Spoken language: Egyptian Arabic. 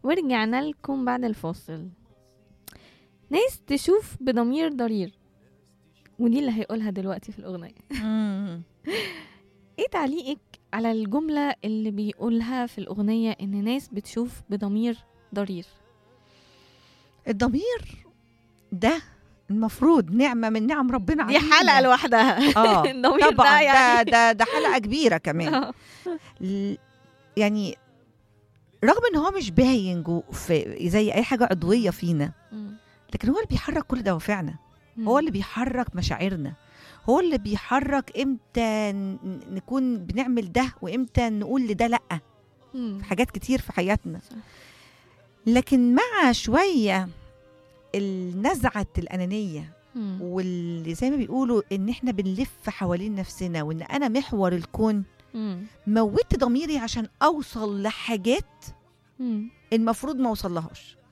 ورجعنا لكم بعد الفاصل ناس تشوف بضمير ضرير ودي اللي هيقولها دلوقتي في الأغنية مم. ايه تعليقك على الجملة اللي بيقولها في الأغنية إن ناس بتشوف بضمير ضرير الضمير ده المفروض نعمه من نعم ربنا دي علينا. حلقة لوحدها اه الضمير طبعا ده يعني ده ده ده حلقه كبيره كمان آه. ل- يعني رغم ان هو مش باين جو في زي اي حاجه عضويه فينا مم. لكن هو اللي بيحرك كل دوافعنا مم. هو اللي بيحرك مشاعرنا هو اللي بيحرك امتى ن- نكون بنعمل ده وامتى نقول لده لا مم. في حاجات كتير في حياتنا صح. لكن مع شويه النزعه الانانيه مم. واللي زي ما بيقولوا ان احنا بنلف حوالين نفسنا وان انا محور الكون مم. موتت ضميري عشان اوصل لحاجات مم. المفروض ما اوصلهاش